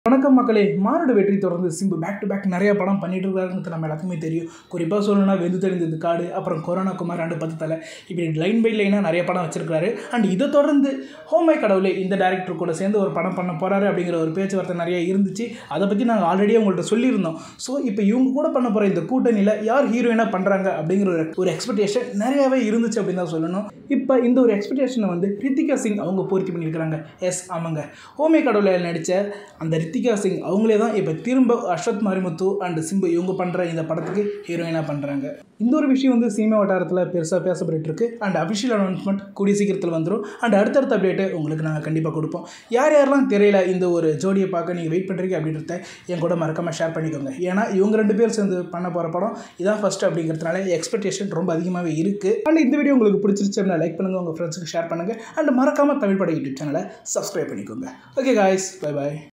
வணக்கம் மக்களே மாரோட வெற்றி தொடர்ந்து சிம்பு பேக் டு பேக் நிறைய படம் பண்ணிட்டு இருக்காருங்கிறது நம்ம எல்லாத்துக்குமே தெரியும் குறிப்பாக சொல்லணும்னா வெந்து தெரிந்தது காடு அப்புறம் கொரோனா குமார் ஆண்டு பத்து தலை இப்படி லைன் பை லைனாக நிறைய படம் வச்சிருக்காரு அண்ட் இதை தொடர்ந்து ஹோமை கடவுளே இந்த டேரக்டர் கூட சேர்ந்து ஒரு படம் பண்ண போறாரு அப்படிங்கிற ஒரு பேச்சுவார்த்தை நிறைய இருந்துச்சு அதை பற்றி நாங்கள் ஆல்ரெடி உங்கள்கிட்ட சொல்லியிருந்தோம் ஸோ இப்போ இவங்க கூட பண்ண போகிற இந்த கூட்டணியில் யார் ஹீரோயினாக பண்ணுறாங்க அப்படிங்கிற ஒரு ஒரு எக்ஸ்பெக்டேஷன் நிறையாவே இருந்துச்சு அப்படின்னு தான் சொல்லணும் இப்போ இந்த ஒரு எக்ஸ்பெக்டேஷனை வந்து ரித்திகா சிங் அவங்க பூர்த்தி பண்ணியிருக்கிறாங்க எஸ் ஆமாங்க ஹோமே கடவுளில் நடித்த அந்த ரித்திகா சிங் அவங்களே தான் இப்போ திரும்ப அஸ்வத் மாரிமுத்து அண்ட் சிம்பு இவங்க பண்ணுற இந்த படத்துக்கு ஹீரோயினாக பண்ணுறாங்க இந்த ஒரு விஷயம் வந்து சினிமா வட்டாரத்தில் பெருசாக பேசப்பட்டு இருக்கு அண்ட் அஃபிஷியல் அனௌன்ஸ்மெண்ட் கூடிய சீக்கிரத்தில் வந்துடும் அண்ட் அடுத்தடுத்த அப்டேட்டு உங்களுக்கு நாங்கள் கண்டிப்பாக கொடுப்போம் யார் யாரெல்லாம் தெரியல இந்த ஒரு ஜோடியை பார்க்க நீங்கள் வெயிட் பண்ணுறீங்க அப்படின்றத என் கூட மறக்காமல் ஷேர் பண்ணிக்கோங்க ஏன்னா இவங்க ரெண்டு பேர் சேர்ந்து பண்ண போகிற படம் இதான் ஃபஸ்ட்டு அப்படிங்கிறதுனால எக்ஸ்பெக்டேஷன் ரொம்ப அதிகமாகவே இருக்குது அண்ட் இந்த வீடியோ உங்களுக்கு பிடிச்சிருச்சு அப்படின்னா லைக் பண்ணுங்கள் உங்கள் ஃப்ரெண்ட்ஸுக்கு ஷேர் பண்ணுங்கள் அண்ட் மறக்காமல் தமிழ் பட யூடியூப் சேனலை சப்ஸ்கிரைப் பண்ணிக்கோங்க ஓகே காய்ஸ் பை பாய்